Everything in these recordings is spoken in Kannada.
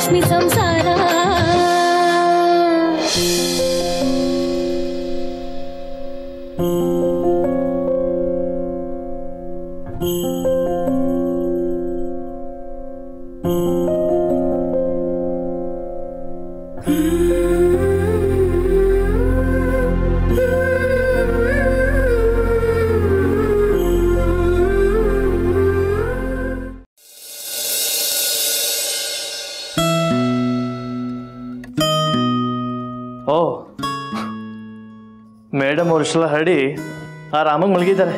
ಸುಬ್ಬಲಕ್ಷ್ಮಿ ಸಂಸಾರ ಓ ಮೇಡಮ್ ಅವ್ರ ಇಷ್ಟೆಲ್ಲ ಹರಡಿ ಆರಾಮಾಗಿ ಮಲಗಿದ್ದಾರೆ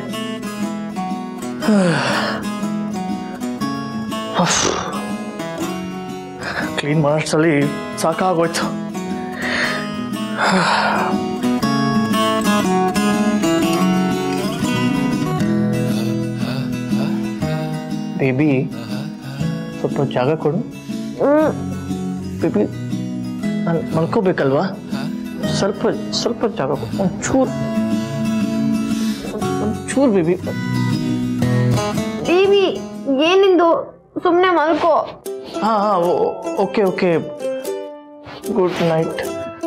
ಕ್ಲೀನ್ ಮಾಡೋಷ್ಟರಲ್ಲಿ ಸಾಕಾಗೋಯ್ತು ಬೇಬಿ ಸ್ವಲ್ಪ ಜಾಗ ಕೊಡು ಬೇಬಿ ನಾನು ಮಲ್ಕೋಬೇಕಲ್ವಾ ಸ್ವಲ್ಪ ಸ್ವಲ್ಪ ಜಾಗ ಕೊಡು. ಒಂಚೂರು ಒಂಚೂರು ಬೇಬಿ ದೇವಿ ಏನಿಂದು ಸುಮ್ಮನೆ ಮಲ್ಕೋ ಹಾಂ ಹಾಂ okay okay good night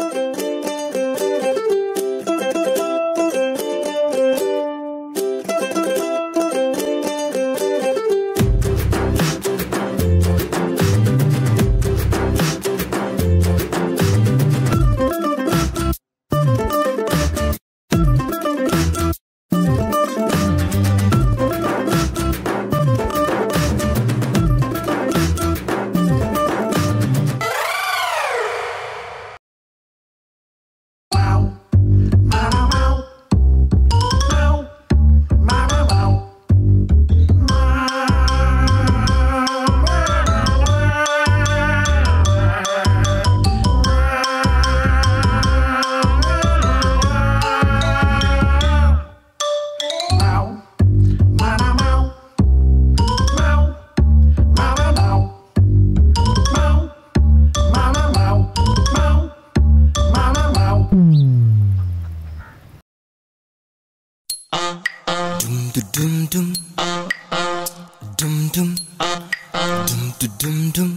Dum dum dum dum dum dum dum dum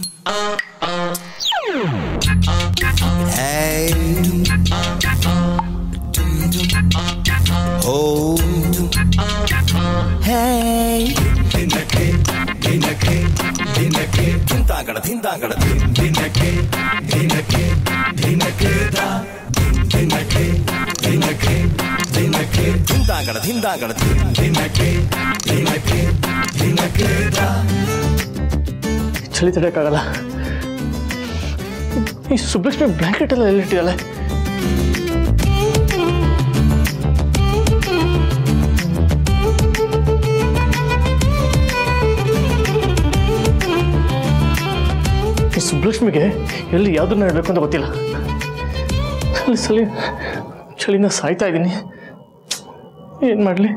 Hey dum dum dum Oh dum Hey ದಿನಕ್ಕೆ ದಿನಕ್ಕೆ ದಿನಕ್ಕೆ ಧಿಂತಾಂಗಡ ಧಿಂತಾಂಗಡ ಧಿನ್ ದಿನಕ್ಕೆ ದಿನಕ್ಕೆ ದಿನಕ್ಕೆ ದಾ ದಿನಕ್ಕೆ ದಿನಕ್ಕೆ ದಿನಕ್ಕೆ ಧಿಂತಾಂಗಡ ಧಿಂತಾಂಗಡ ಧಿನ್ ದಿನಕ್ಕೆ ದಿನಕ್ಕೆ ದಿನಕ್ಕೆ ದಾ ಚಳಿ ತಡೆಯೋಕ್ಕಾಗಲ್ಲ ಈ ಸುಬ್ಬಲಕ್ಷ್ಮಿ ಬ್ಲ್ಯಾಂಕೆಟ್ ಎಲ್ಲ ಎಲ್ಲಿಟ್ಟಿದ್ದಾಳೆ ಈ ಸುಬ್ಬಲಕ್ಷ್ಮಿಗೆ ಎಲ್ಲಿ ಯಾವುದನ್ನ ಇಡಬೇಕು ಅಂತ ಗೊತ್ತಿಲ್ಲ ಅಲ್ಲಿ ಸಲಿ ಚಳಿಯಿಂದ ಸಾಯ್ತಾ ಇದ್ದೀನಿ ಏನು ಮಾಡಲಿ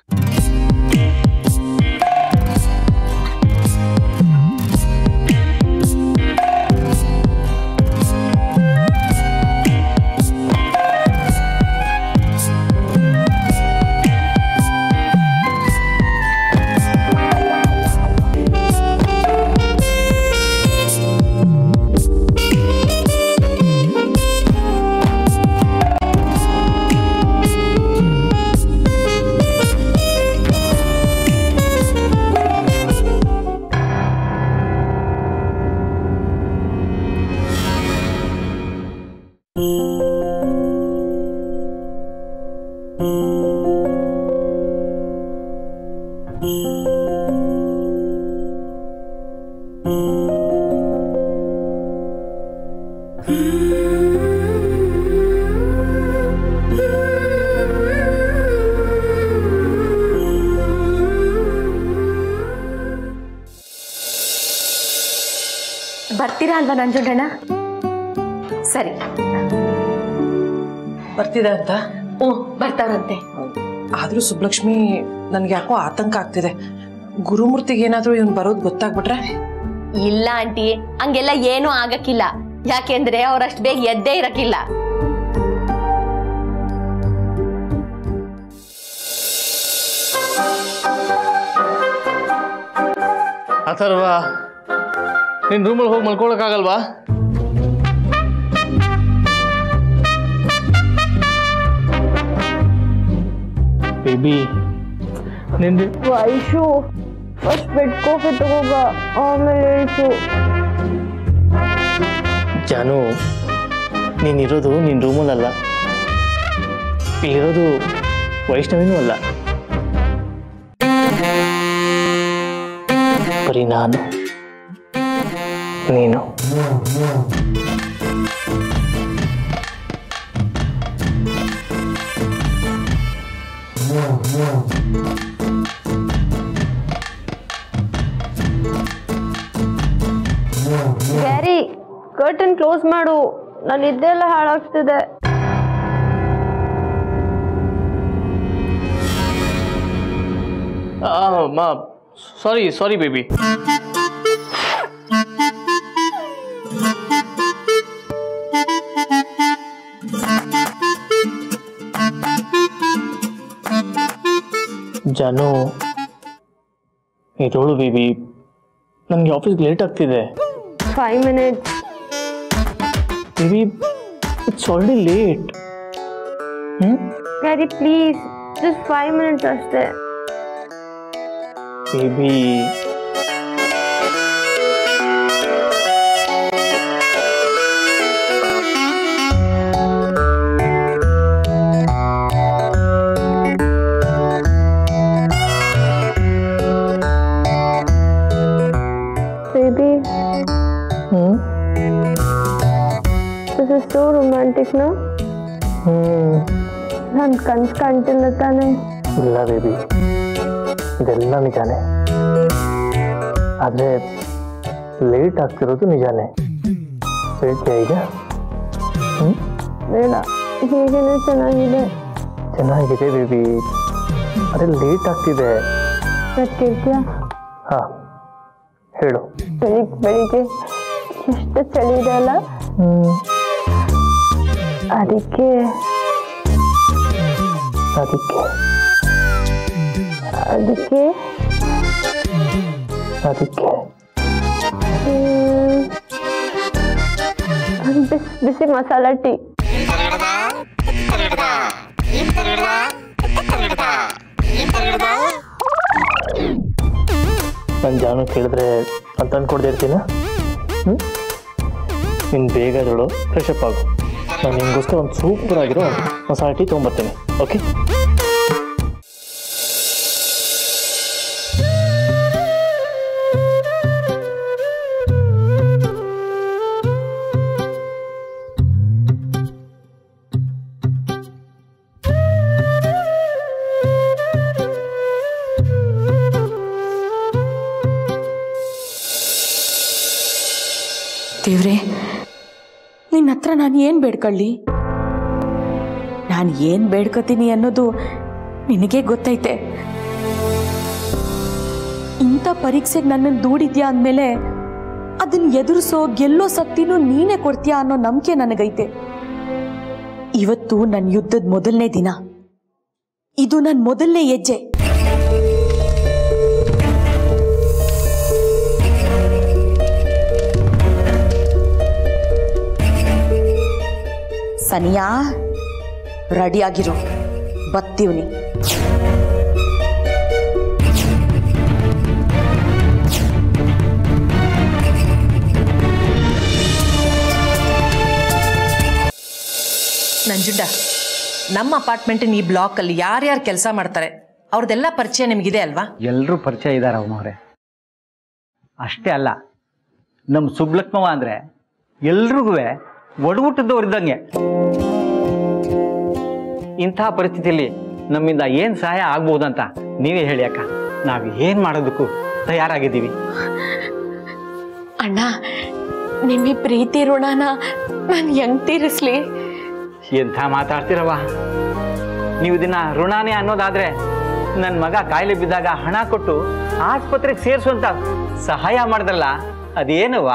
ಬರ್ತೀರಾ ಅಲ್ವಾ ನಂಜುಂಡಣ್ಣ ಸರಿ ಬರ್ತಿದೆ ಅಂತ ಹ್ಞೂ ಬರ್ತಾರಂತೆ ಆದ್ರೂ ಸುಬ್ಲಕ್ಷ್ಮಿ ನನ್ಗೆ ಯಾಕೋ ಆತಂಕ ಆಗ್ತಿದೆ ಗುರುಮೂರ್ತಿಗೆ ಏನಾದ್ರೂ ಇವ್ನು ಬರೋದು ಗೊತ್ತಾಗ್ಬಿಟ್ರೆ ಇಲ್ಲ ಆಂಟಿ ಹಂಗೆಲ್ಲ ಏನೂ ಆಗಕ್ಕಿಲ್ಲ ಯಾಕೆಂದ್ರೆ ಅವ್ರಷ್ಟು ಬೇಗ ಎದ್ದೇ ಇರಕ್ಕಿಲ್ಲ ಅಥರ್ವ ನಿನ್ನ ರೂಮಲ್ಲಿ ಹೋಗಿ ಮಲ್ಕೊಳಕ್ಕಾಗಲ್ವಾ ಬೇಬಿ ನಿಂದು ವೈಶು ಫಸ್ಟ್ ಬೆಡ್ ಕಾಫಿ ತಗೋಗ ಆಮೇಲೆ ಹೇಳ್ಸು ಜಾನು ನೀನಿರೋದು ನಿನ್ನ ರೂಮಲ್ಲಲ್ಲ ಇಲ್ಲಿರೋದು ವೈಷ್ಣವಿನೂ ಅಲ್ಲ ಬರೀ ನಾನು ನೀನು ಗ್ಯಾರಿ ಕರ್ಟನ್ ಕ್ಲೋಸ್ ಮಾಡು ನಾನು ಇದೆಲ್ಲ ಹಾಳಾಗ್ತಿದೆ ಮಾ ಸಾರಿ ಸಾರಿ ಬೇಬಿ ಜಾನು ಇರೋಳು ಬೇಬಿ ನನಗೆ ಆಫೀಸ್ಗೆ ಲೇಟ್ ಆಗ್ತಿದೆ five minutes baby it's already late ಹ್ಞೂ ಗ್ಯಾರಿ ಪ್ಲೀಸ್ ಜಸ್ಟ್ ಫೈವ್ ಮಿನಿಟ್ಸ್ ಅಷ್ಟೇ ಬೇಬಿ ಬೇಬಿ ಹ್ಞೂ ದಿಸ್ ಇಸ್ ಸೋ ರೊಮ್ಯಾಂಟಿಕ್ ನಾ ಹ್ಞೂ ನಾನು ಕನ್ಸು ಕಾಣ್ತಿಲ್ಲ ತಾನೆ ಇಲ್ಲ ಬೇಬಿ ಇದೆಲ್ಲ ನಿಜಾನೇ ಆದರೆ ಲೇಟ್ ಆಗ್ತಿರೋದು ನಿಜಾನೇ ಹೇಳ್ತೀಯ ಈಗ ಹ್ಞೂ ಬೇಡ ಹೀಗೇನೆ ಚೆನ್ನಾಗಿದೆ ಚೆನ್ನಾಗಿದೆ ಬೇಬಿ ಅದೇ ಲೇಟ್ ಆಗ್ತಿದೆ ಬರ್ತಿರ್ತೀಯಾ ಹಾಂ ಹೇಳು ಬೆಳಿಗ್ಗೆ ಬೆಳಿಗ್ಗೆ ಎಷ್ಟು ಚಳಿ ಇದೆ ಅಲ್ಲ ಹ್ಞೂ ಅದಕ್ಕೆ ಅದಕ್ಕೆ ಅದಕ್ಕೆ ಅದಕ್ಕೆ ಹ್ಮ್, ಒಂದ್ ಬಿಸಿ ಬಿಸಿ ಮಸಾಲ ಟೀ ನನ್ನ ಜಾನು ಕೇಳಿದ್ರೆ ಅಂತ ಅಂದ್ಕೊಡ್ದೇ ಇರ್ತೀನ ಹ್ಞೂ ನೀನು ಬೇಗ ಅದಳು ಫ್ರೆಶ್ ಅಪ್ ಆಗು ನಾನು ನಿಮಗೋಸ್ಕರ ಒಂದು ಸೂಪರ್ ಆಗಿರೋ ಮಸಾಲೆ ಟೀ ತೊಗೊಂಬರ್ತೀನಿ ಓಕೆ ದೇವ್ರೆ ನಿನ್ನ ಹತ್ರ ನಾನು ಏನು ಬೇಡ್ಕೊಳ್ಳಿ ನಾನು ಏನು ಬೇಡ್ಕೋತೀನಿ ಅನ್ನೋದು ನಿನಗೆ ಗೊತ್ತೈತೆ ಇಂಥ ಪರೀಕ್ಷೆಗೆ ನನ್ನನ್ನು ದೂಡಿದ್ಯಾ ಅಂದಮೇಲೆ ಅದನ್ನ ಎದುರಿಸೋ ಗೆಲ್ಲೋ ಶಕ್ತಿನೂ ನೀನೇ ಕೊಡ್ತೀಯಾ ಅನ್ನೋ ನಂಬಿಕೆ ನನಗೈತೆ ಇವತ್ತು ನನ್ನ ಯುದ್ಧದ ಮೊದಲನೇ ದಿನ ಇದು ನನ್ನ ಮೊದಲನೇ ಹೆಜ್ಜೆ ಸನಿಯಾ ರೆಡಿಯಾಗಿರು ಬತ್ತೀವ್ನಿ ನಂಜುಂಡ ನಮ್ಮ ಅಪಾರ್ಟ್ಮೆಂಟಿನ ಈ ಬ್ಲಾಕಲ್ಲಿ ಯಾರ್ಯಾರು ಕೆಲಸ ಮಾಡ್ತಾರೆ ಅವ್ರದ್ದೆಲ್ಲ ಪರಿಚಯ ನಿಮಗಿದೆ ಅಲ್ವಾ ಎಲ್ಲರೂ ಪರಿಚಯ ಇದ್ದಾರೆ ಅವನವ್ರೆ ಅಷ್ಟೇ ಅಲ್ಲ ನಮ್ಮ ಸುಬ್ಲಕ್ಷ್ಮವ ಅಂದರೆ ಎಲ್ರಿಗೂ ಒಡಗುಟ್ಟದವ್ರಿದ್ದಂಗೆ ಇಂತಹ ಪರಿಸ್ಥಿತಿಯಲ್ಲಿ ನಮ್ಮಿಂದ ಏನು ಸಹಾಯ ಆಗ್ಬೋದಂತ ನೀವೇ ಹೇಳಿ ಅಕ್ಕ ನಾವು ಏನು ಮಾಡೋದಕ್ಕೂ ತಯಾರಾಗಿದ್ದೀವಿ ಅಣ್ಣ ನಿಮಗೆ ಪ್ರೀತಿ ಋಣನ ನಾನು ಹೆಂಗ್ ತೀರಿಸ್ಲಿ ಎಂಥ ಮಾತಾಡ್ತೀರವ ನೀವು ಇದನ್ನ ಋಣಾನೇ ಅನ್ನೋದಾದ್ರೆ ನನ್ನ ಮಗ ಕಾಯಿಲೆ ಬಿದ್ದಾಗ ಹಣ ಕೊಟ್ಟು ಆಸ್ಪತ್ರೆಗೆ ಸೇರಿಸುವಂತ ಸಹಾಯ ಮಾಡಿದ್ರಲ್ಲ ಅದೇನವ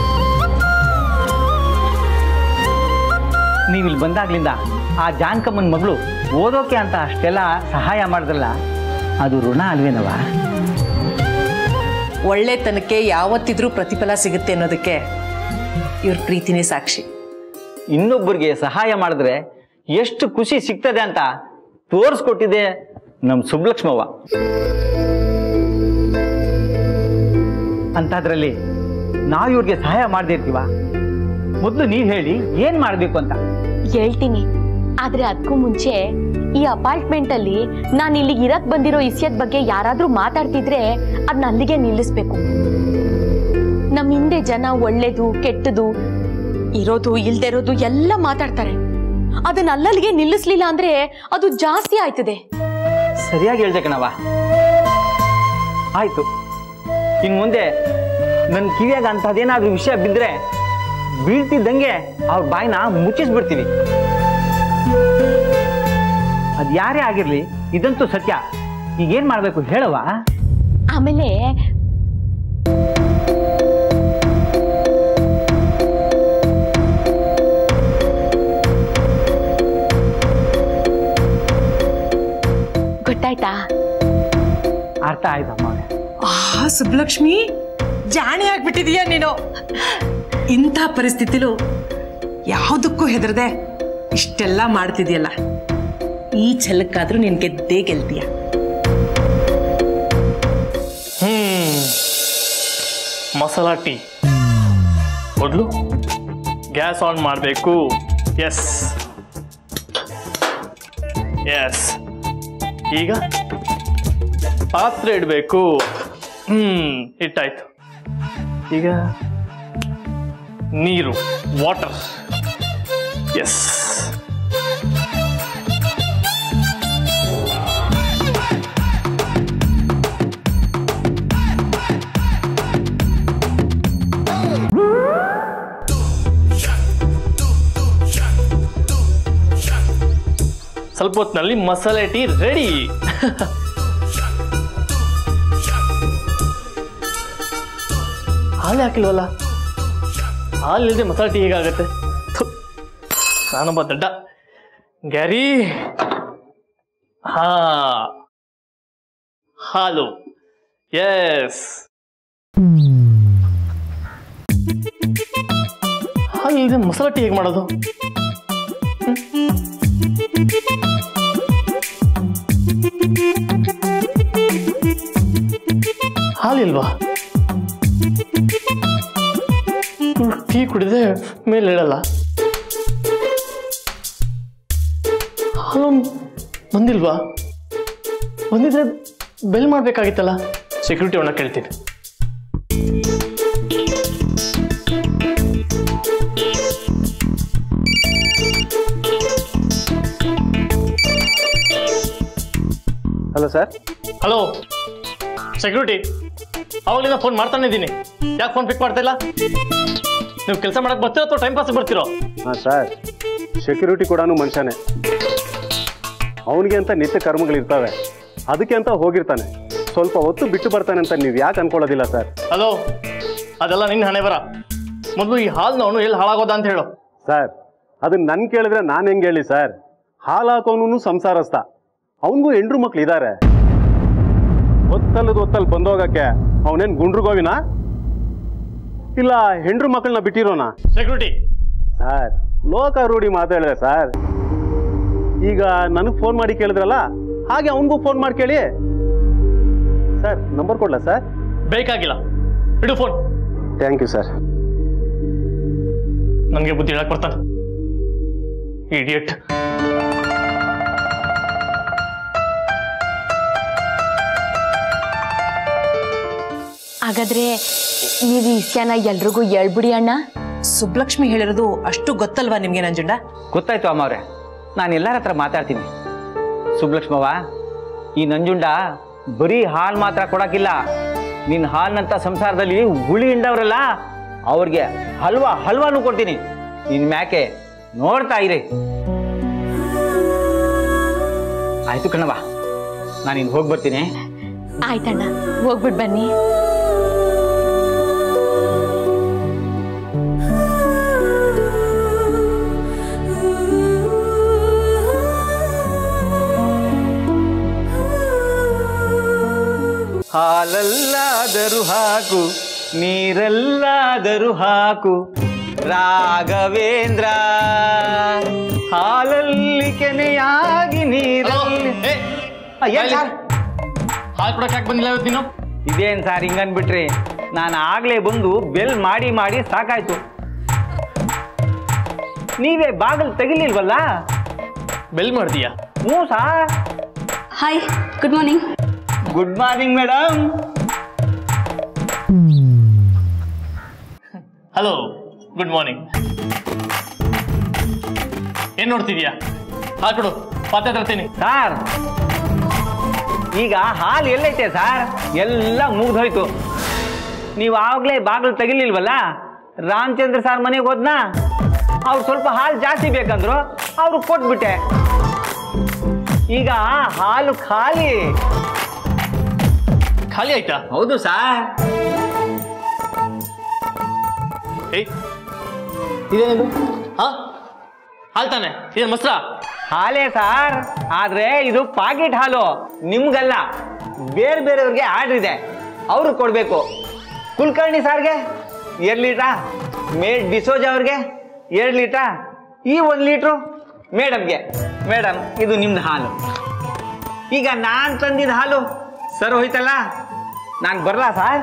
ನೀವು ಇಲ್ಲಿ ಬಂದಾಗ್ಲಿಂದ ಆ ಜಾನ್ಕಮ್ಮನ ಮಗಳು ಓದೋಕೆ ಅಂತ ಅಷ್ಟೆಲ್ಲ ಸಹಾಯ ಮಾಡಿದ್ರಲ್ಲ ಅದು ಋಣ ಅಲ್ವೇನವ ಒಳ್ಳೆತನಕ್ಕೆ ಯಾವತ್ತಿದ್ರೂ ಪ್ರತಿಫಲ ಸಿಗುತ್ತೆ ಅನ್ನೋದಕ್ಕೆ ಇವ್ರ ಪ್ರೀತಿನೇ ಸಾಕ್ಷಿ ಇನ್ನೊಬ್ಬರಿಗೆ ಸಹಾಯ ಮಾಡಿದ್ರೆ ಎಷ್ಟು ಖುಷಿ ಸಿಗ್ತದೆ ಅಂತ ತೋರಿಸ್ಕೊಟ್ಟಿದೆ ನಮ್ಮ ಸುಬ್ಲಕ್ಷ್ಮವ್ವ ಅಂಥದ್ರಲ್ಲಿ ನಾವು ಇವ್ರಿಗೆ ಸಹಾಯ ಮಾಡ್ದಿರ್ತೀವ ಮೊದಲು ನೀವು ಹೇಳಿ ಏನು ಮಾಡಬೇಕು ಅಂತ ಹೇಳ್ತೀನಿ ಆದ್ರೆ ಅದಕ್ಕೂ ಮುಂಚೆ ಈ ಅಪಾರ್ಟ್ಮೆಂಟ್ ಅಲ್ಲಿ ನಾನು ಇಲ್ಲಿಗೆ ಇರಕ್ ಬಂದಿರೋ ಇಸ್ಯದ ಬಗ್ಗೆ ಯಾರಾದ್ರೂ ಮಾತಾಡ್ತಿದ್ರೆ ಅದನ್ನ ಅಲ್ಲಿಗೆ ನಿಲ್ಲಿಸ್ಬೇಕು ನಮ್ ಹಿಂದೆ ಜನ ಒಳ್ಳೇದು ಕೆಟ್ಟದು ಇರೋದು ಇಲ್ದೇ ಇರೋದು ಎಲ್ಲ ಮಾತಾಡ್ತಾರೆ ಅದನ್ನ ಅಲ್ಲಲ್ಲಿಗೆ ನಿಲ್ಲಿಸ್ಲಿಲ್ಲ ಅಂದ್ರೆ ಅದು ಜಾಸ್ತಿ ಆಯ್ತದೆ ಸರಿಯಾಗಿ ಹೇಳ್ದೆ ಕಣವ ಆಯ್ತು ಇನ್ನು ಮುಂದೆ ನನ್ನ ಕಿವಿಯಾಗ ಅಂಥದ್ದೇನಾದ್ರೂ ವಿಷಯ ಬಿದ್ದರೆ ಬೀಳ್ತಿದ್ದಂಗೆ ಅವ್ರ ಬಾಯಿನ ಮುಚ್ಚಿಸ್ಬಿಡ್ತೀವಿ ಅದು ಯಾರೇ ಆಗಿರ್ಲಿ ಇದಂತೂ ಸತ್ಯ ಈಗೇನ್ ಮಾಡಬೇಕು ಹೇಳವಾ ಆಮೇಲೆ ಗೊತ್ತಾಯ್ತಾ ಅರ್ಥ ಆಯ್ತಮ್ಮ ಆ ಸುಬ್ಲಕ್ಷ್ಮಿ ಜಾಣೆ ಆಗ್ಬಿಟ್ಟಿದೀಯ ನೀನು ಇಂಥ ಪರಿಸ್ಥಿತಿಲೂ ಯಾವುದಕ್ಕೂ ಹೆದರದೆ ಇಷ್ಟೆಲ್ಲ ಮಾಡ್ತಿದ್ಯಲ್ಲ ಈ ಛಲಕ್ಕಾದ್ರೂ ನೀನ್ ಗೆದ್ದೇ ಗೆಲ್ತೀಯ ಹ್ಮ್ ಮಸಾಲ ಟೀ ಮೊದಲು ಗ್ಯಾಸ್ ಆನ್ ಮಾಡಬೇಕು ಎಸ್ ಎಸ್ ಈಗ ಪಾತ್ರೆ ಇಡಬೇಕು ಹ್ಮ್ ಇಟ್ಟಾಯ್ತು ಈಗ ನೀರು ವಾಟರ್ ಎಸ್ ಸ್ವಲ್ಪ ಹೊತ್ತಿನಲ್ಲಿ ಮಸಾಲೆ ಟೀ ರೆಡಿ ಹಾಲು ಹಾಕಿಲ್ವಲ್ಲ ಹಾಲು ಇಲ್ಲದೆ ಮಸಾಲೆ ಟೀ ಹೇಗಾಗತ್ತೆ ಥು, ನಾನೊಬ್ಬ ದಡ್ಡ ಗ್ಯಾರಿ ಹಾ ಹಾಲು ಎಸ್ ಹಾಲು ಇಲ್ಲದೆ ಮಸಾಲೆ ಟೀ ಹೇಗೆ ಮಾಡೋದು ಹಾಲಿಲ್ವಾ ಇವ್ಳು ಟೀ ಕುಡಿದೆ ಮೇಲೆ ಇಡಲ್ಲ ಹಾಲು ಬಂದಿಲ್ವಾ ಬಂದಿದ್ರೆ ಬೆಲ್ ಮಾಡ್ಬೇಕಾಗಿತ್ತಲ್ಲ ಸೆಕ್ಯೂರಿಟಿ ಅವನ್ನ ಕೇಳ್ತೀನಿ ಹಲೋ ಸರ್ ಹಲೋ ಸೆಕ್ಯೂರಿಟಿ ಅವಾಗಲಿಂದ ಫೋನ್ ಮಾಡ್ತಾನೆ ಇದ್ದೀನಿ ಯಾಕೆ ಫೋನ್ ಪಿಕ್ ಮಾಡ್ತಾ ಇಲ್ಲ ನೀವು ಕೆಲಸ ಮಾಡಕ್ ಬರ್ತೀರೋ ಅಥವಾ ಟೈಮ್ ಪಾಸ್ ಬರ್ತಿರೋ ಹಾಂ ಸರ್ ಸೆಕ್ಯೂರಿಟಿ ಕೂಡ ಮನುಷ್ಯನೇ ಅವನಿಗೆ ಅಂತ ನಿತ್ಯ ಕರ್ಮಗಳಿರ್ತವೆ ಅದಕ್ಕೆ ಅಂತ ಹೋಗಿರ್ತಾನೆ ಸ್ವಲ್ಪ ಹೊತ್ತು ಬಿಟ್ಟು ಬರ್ತಾನೆ ಅಂತ ನೀವು ಯಾಕೆ ಅನ್ಕೊಳ್ಳೋದಿಲ್ಲ ಸರ್ ಹಲೋ ಅದೆಲ್ಲ ನಿನ್ನ ಹಣೆ ಬರ ಮೊದಲು ಈ ಹಾಲ್ನವನು ಎಲ್ಲಿ ಹಾಳಾಗೋದ ಅಂತ ಹೇಳು ಸರ್ ಅದನ್ನ ನನ್ ಕೇಳಿದ್ರೆ ನಾನು ಹೆಂಗೆ ಹೇಳಿ ಸರ್ ಹಾಲು ಹಾಕೋನು ಸಂಸಾರಸ್ಥ ಅವನಿಗೂ ಹೆಂಡ್ರು ಮಕ್ಳು ಇದ್ದಾರೆ ಹೊತ್ತಲ್ಲದ ಹೊತ್ತಲ್ಲಿ ಬಂದೋಗಕ್ಕೆ ಅವನೇನು ಗುಂಡ್ರು ಗೋವಿನ ಇಲ್ಲ ಹೆಂಡ್ರು ಮಕ್ಕಳನ್ನ ಬಿಟ್ಟಿರೋನಾ ಸೆಕ್ಯೂರಿಟಿ ಸರ್ ಲೋಕ ರೂಢಿ ಮಾತಾಡಿದೆ ಸರ್ ಈಗ ನನಗೆ ಫೋನ್ ಮಾಡಿ ಕೇಳಿದ್ರಲ್ಲ ಹಾಗೆ ಅವನಿಗೂ ಫೋನ್ ಮಾಡಿ ಕೇಳಿ ಸರ್ ನಂಬರ್ ಕೊಡ್ಲಾ ಸರ್ ಬೇಕಾಗಿಲ್ಲ ಇಡು ಫೋನ್ ಥ್ಯಾಂಕ್ ಯು ಸರ್ ನನಗೆ ಬುದ್ಧಿ ಹೇಳಕ್ ಬರ್ತಾನೆ ಇಡಿಯಟ್ ಹಾಗಾದ್ರೆ ನೀವು ಈ ವಿಷಯನ ಎಲ್ರಿಗೂ ಹೇಳ್ಬಿಡಿ ಅಣ್ಣ ಸುಬ್ಲಕ್ಷ್ಮಿ ಹೇಳಿರೋದು ಅಷ್ಟು ಗೊತ್ತಲ್ವಾ ನಿಮ್ಗೆ ನಂಜುಂಡ ಗೊತ್ತಾಯ್ತು ಅಮ್ಮವ್ರೆ ನಾನು ಎಲ್ಲರ ಹತ್ರ ಮಾತಾಡ್ತೀನಿ ಸುಬ್ಲಕ್ಷ್ಮವ್ವ ಈ ನಂಜುಂಡ ಬರೀ ಹಾಲು ಮಾತ್ರ ಕೊಡಕ್ಕಿಲ್ಲ ನಿನ್ನ ಹಾಲ್ನಂತ ಸಂಸಾರದಲ್ಲಿ ಹುಳಿ ಹಿಂಡವ್ರಲ್ಲ ಅವ್ರಿಗೆ ಹಲ್ವಾ ಹಲ್ವಾನು ಕೊಡ್ತೀನಿ ನಿನ್ ಮ್ಯಾಕೆ ನೋಡ್ತಾ ಇರಿ ಆಯ್ತು ಕಣವ ನಾನು ಇನ್ನು ಹೋಗಿ ಬರ್ತೀನಿ ಆಯ್ತಣ್ಣ ಹೋಗ್ಬಿಟ್ ಬನ್ನಿ ಹಾಲಲ್ಲಾದರೂ ಹಾಕು ನೀರಲ್ಲಾದರೂ ಹಾಕು ರಾಘವೇಂದ್ರ ಹಾಲಲ್ಲಿ ಕೆನೆಯಾಗಿ ನೀರಲ್ಲಿ ಏನ್ ಸರ್ ಹಾಲು ಕೊಡಕ್ಕೆ ಯಾಕೆ ಬಂದಿಲ್ಲ ಇವತ್ತು ನೀನು ಇದೇನ್ ಸರ್ ಹಿಂಗನ್ಬಿಟ್ರಿ ನಾನು ಆಗ್ಲೇ ಬಂದು ಬೆಲ್ ಮಾಡಿ ಮಾಡಿ ಸಾಕಾಯ್ತು ನೀವೇ ಬಾಗಿಲು ತೆಗಿಲಿಲ್ವಲ್ಲ ಬೆಲ್ ಮಾಡ್ತೀಯಾ ಹ್ಞೂ sir hi good morning good morning madam hello good morning ಏನ್ ನೋಡ್ತಿದ್ಯಾ ಹಾಲು ಕೊಡು ಪಾತ್ರೆ ತರ್ತೀನಿ ಸಾರ್ ಈಗ ಹಾಲು ಎಲ್ಲೈತೆ ಸಾರ್ ಎಲ್ಲ ಮುಗ್ದೋಯ್ತು ನೀವು ಆವಾಗಲೇ ಬಾಗಿಲು ತೆಗಿಲಿಲ್ವಲ್ಲ ರಾಮಚಂದ್ರ ಸಾರ್ ಮನೆಗೆ ಹೋದ್ನಾ ಅವ್ರು ಸ್ವಲ್ಪ ಹಾಲು ಜಾಸ್ತಿ ಬೇಕಂದ್ರು ಅವ್ರು ಕೊಟ್ಬಿಟ್ಟೆ ಈಗ ಹಾಲು ಖಾಲಿ ಖಾಲಿ ಆಯ್ತಾ ಹೌದು ಸಾರ್ ಏಯ್ ಇದೇನಿದು ಹಾ ಹಾಲು ತಾನೆ ಇದೇನು ಮೊಸರ ಹಾಲೇ ಸಾರ್ ಆದ್ರೆ ಇದು ಪಾಕೆಟ್ ಹಾಲು ನಿಮ್ಗಲ್ಲ ಬೇರೆ ಬೇರೆಯವ್ರಿಗೆ ಆರ್ಡರ್ ಇದೆ ಅವ್ರು ಕೊಡ್ಬೇಕು ಕುಲಕರ್ಣಿ ಸಾರ್ಗೆ ಎರಡು ಲೀಟ್ರಾ ಮೇಡ್ ಡಿಸೋಜ್ ಅವ್ರಿಗೆ ಎರಡು ಲೀಟ್ರಾ ಈ ಒಂದು ಲೀಟ್ರು ಮೇಡಮ್ಗೆ ಮೇಡಮ್ ಇದು ನಿಮ್ದು ಹಾಲು ಈಗ ನಾನು ತಂದಿದ್ದ ಹಾಲು ಸರ್ ಹೋಯ್ತಲ್ಲ ನಾನು ಬರಲಾ ಸಾರ್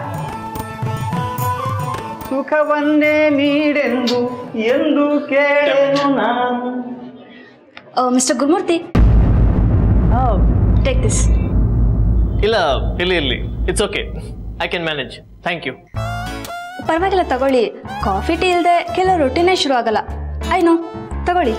ಸುಖವನ್ನೇ ನೀಡೆಂದು ಎಂದು ಕೇಳೇನು ನಾನು ಮಿಸ್ಟರ್ ಗುರುಮೂರ್ತಿ ಟೇಕ್ ದಿಸ್ ಇಲ್ಲ ಇಲ್ಲಿ ಇರಲಿ it's okay I can manage thank you ಪರವಾಗಿಲ್ಲ ತಗೊಳ್ಳಿ ಕಾಫಿ ಟೀ ಇಲ್ಲದೆ ಕೆಲವು ರೊಟ್ಟಿನೇ ಶುರು ಆಗಲ್ಲ ಐ ನೋ ತಗೊಳ್ಳಿ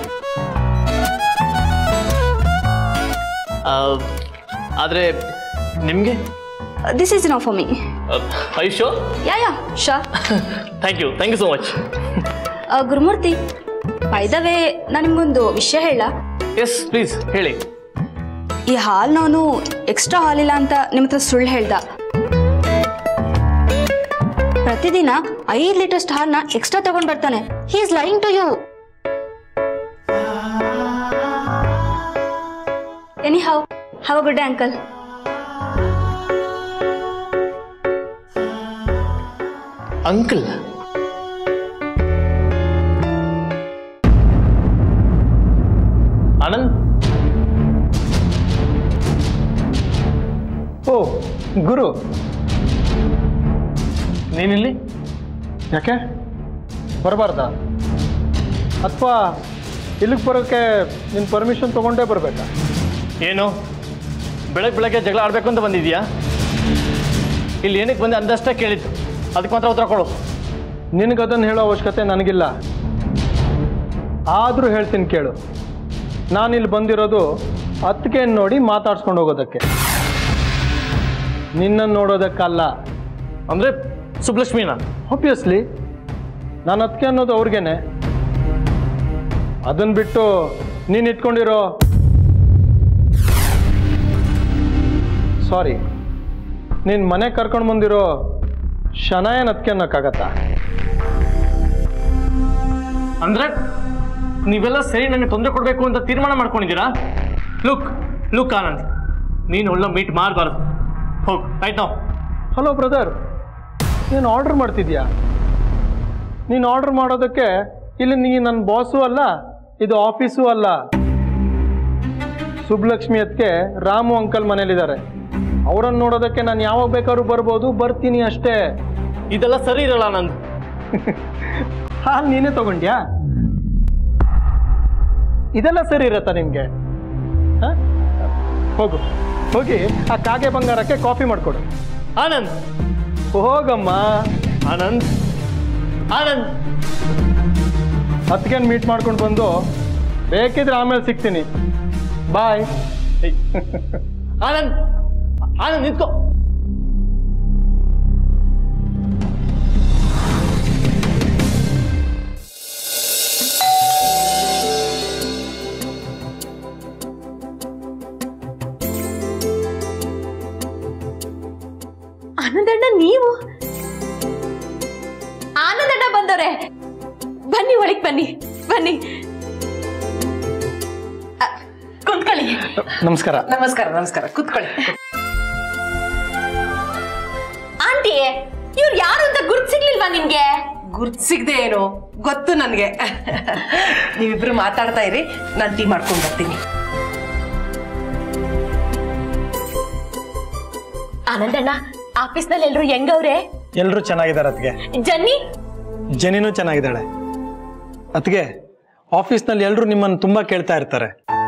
ಆದರೆ ನಿಮಗೆ this is no for me ಐಶೋ ಯಾ ಯಾ ಶಾ thank you thank you so much Gurumurthy ವೇ ನಾನು ನಿಮ್ಗೊಂದು ವಿಷಯ ಹೇಳ ಎಸ್ ಪ್ಲೀಸ್ ಹೇಳಿ ಈ ಹಾಲ್ ನಾನು ಎಕ್ಸ್ಟ್ರಾ ಹಾಲಿಲ್ಲ ಅಂತ ನಿಮ್ಮ ಹತ್ರ ಸುಳ್ಳು ಹೇಳ್ದ ಪ್ರತಿದಿನ ಐದು ಲೀಟರ್ಸ್ಟ್ ಹಾಲ್ನ ಎಕ್ಸ್ಟ್ರಾ ತಗೊಂಡ್ ಬರ್ತಾನೆ he is lying to you anyhow have a good day uncle uncle Anand ಓ ಗುರು ನೀನಿಲ್ಲಿ ಯಾಕೆ ಬರಬಾರ್ದಾ ಅಥವಾ ಇಲ್ಲಿಗೆ ಬರೋಕ್ಕೆ ನಿನ್ನ ಪರ್ಮಿಷನ್ ತೊಗೊಂಡೇ ಬರಬೇಕಾ ಏನು ಬೆಳಗ್ಗೆ ಬೆಳಗ್ಗೆ ಜಗಳ ಆಡಬೇಕು ಅಂತ ಬಂದಿದ್ಯಾ ಇಲ್ಲಿ ಏನಕ್ಕೆ ಬಂದೆ ಅಂದಷ್ಟೇ ಕೇಳಿದ್ದು ಅದಕ್ಕೆ ಮಾತ್ರ ಉತ್ತರ ಕೊಡು ನಿನಗೆ ಅದನ್ನು ಹೇಳೋ ಅವಶ್ಯಕತೆ ನನಗಿಲ್ಲ ಆದರೂ ಹೇಳ್ತೀನಿ ಕೇಳು ನಾನಿಲ್ಲಿ ಬಂದಿರೋದು ಅತ್ತಿಗೆ ನೋಡಿ ಮಾತಾಡ್ಸ್ಕೊಂಡು ಹೋಗೋದಕ್ಕೆ ನಿನ್ನನ್ನು ನೋಡೋದಕ್ಕಲ್ಲ ಅಂದರೆ ಸುಬ್ಲಕ್ಷ್ಮಿನ ಆಬ್ವಿಯಸ್ಲಿ ನಾನು ಅದಕ್ಕೆ ಅನ್ನೋದು ಅವ್ರಿಗೇನೆ ಅದನ್ನು ಬಿಟ್ಟು ನೀನು ಇಟ್ಕೊಂಡಿರೋ ಸಾರಿ ನೀನು ಮನೆ ಕರ್ಕೊಂಡು ಬಂದಿರೋ ಶನಾಯನ್ ಅದಕ್ಕೆ ಅನ್ನೋಕ್ಕಾಗತ್ತಾ ಅಂದ್ರೆ ನೀವೆಲ್ಲ ಸರಿ ನನಗೆ ತೊಂದರೆ ಕೊಡಬೇಕು ಅಂತ ತೀರ್ಮಾನ ಮಾಡ್ಕೊಂಡಿದ್ದೀರಾ ಲುಕ್ ಲುಕ್ ಆನಂದ್ ನೀನು ಒಳ್ಳೆ ಮೀಟ್ ಮಾಡಬಾರ್ದು ಹೋಗು ಆಯ್ತು ನಾವು ಹಲೋ ಬ್ರದರ್ ನೀನು ಆರ್ಡರ್ ಮಾಡ್ತಿದ್ಯಾ ನೀನು ಆರ್ಡರ್ ಮಾಡೋದಕ್ಕೆ ಇಲ್ಲಿ ನೀ ನನ್ನ ಬಾಸು ಅಲ್ಲ ಇದು ಆಫೀಸು ಅಲ್ಲ ಸುಬ್ಲಕ್ಷ್ಮಿ ಅದಕ್ಕೆ ರಾಮು ಅಂಕಲ್ ಮನೇಲಿದ್ದಾರೆ ಅವರನ್ನು ನೋಡೋದಕ್ಕೆ ನಾನು ಯಾವಾಗ ಬೇಕಾದ್ರೂ ಬರ್ಬೋದು ಬರ್ತೀನಿ ಅಷ್ಟೇ ಇದೆಲ್ಲ ಸರಿ ಇರಲ್ಲ ಆನಂದ್ ಹಾಲು ನೀನೇ ತಗೊಂಡ್ಯಾ ಇದೆಲ್ಲ ಸರಿ ಇರತ್ತಾ ನಿಮಗೆ ಹೋಗು ಹೋಗಿ ಆ ಕಾಗೆ ಬಂಗಾರಕ್ಕೆ ಕಾಫಿ ಮಾಡಿಕೊಡು ಆನಂದ್ ಹೋಗಮ್ಮ ಆನಂದ್ ಆನಂದ್ ಹತ್ಗೆನ್ ಮೀಟ್ ಮಾಡ್ಕೊಂಡು ಬಂದು ಬೇಕಿದ್ರೆ ಆಮೇಲೆ ಸಿಗ್ತೀನಿ ಬಾಯ್ ಏಯ್. ಆನಂದ್ ಆನಂದ್ ನಿಂತ್ಕೋ ಆನಂದಣ್ಣ ನೀವು ಆನಂದಣ್ಣ ಬಂದವ್ರೆ ಬನ್ನಿ ಒಳಗ್ ಬನ್ನಿ ಬನ್ನಿ ಅ, ಕುಂತ್ಕೊಳ್ಳಿ ನಮಸ್ಕಾರ ನಮಸ್ಕಾರ ನಮಸ್ಕಾರ ಕೂತ್ಕೊಳ್ಳಿ ಆಂಟಿ ಇವ್ರು ಯಾರು ಅಂತ ಗುರ್ತ್ ಸಿಗ್ಲಿಲ್ವಾ ನಿಮ್ಗೆ ಗುರ್ತ್ ಸಿಗದೆ ಏನು ಗೊತ್ತು ನನಗೆ ನೀವಿಬ್ರು ಮಾತಾಡ್ತಾ ಇರಿ ನಾನು ಟೀ ಮಾಡ್ಕೊಂಡು ಬರ್ತೀನಿ ಆನಂದಣ್ಣ ಆಫೀಸ್ನಲ್ಲಿ ಎಲ್ರು ಹೆಂಗವ್ರೆ ಎಲ್ಲರೂ ಚೆನ್ನಾಗಿದ್ದಾರೆ ಅತ್ಗೆ ಜನ್ನಿ ಜನಿನೂ ಚೆನ್ನಾಗಿದ್ದಾಳೆ ಅತ್ಗೆ ಆಫೀಸ್ನಲ್ಲಿ ಎಲ್ಲರೂ ನಿಮ್ಮನ್ನು ತುಂಬ ಕೇಳ್ತಾ ಇರ್ತಾರೆ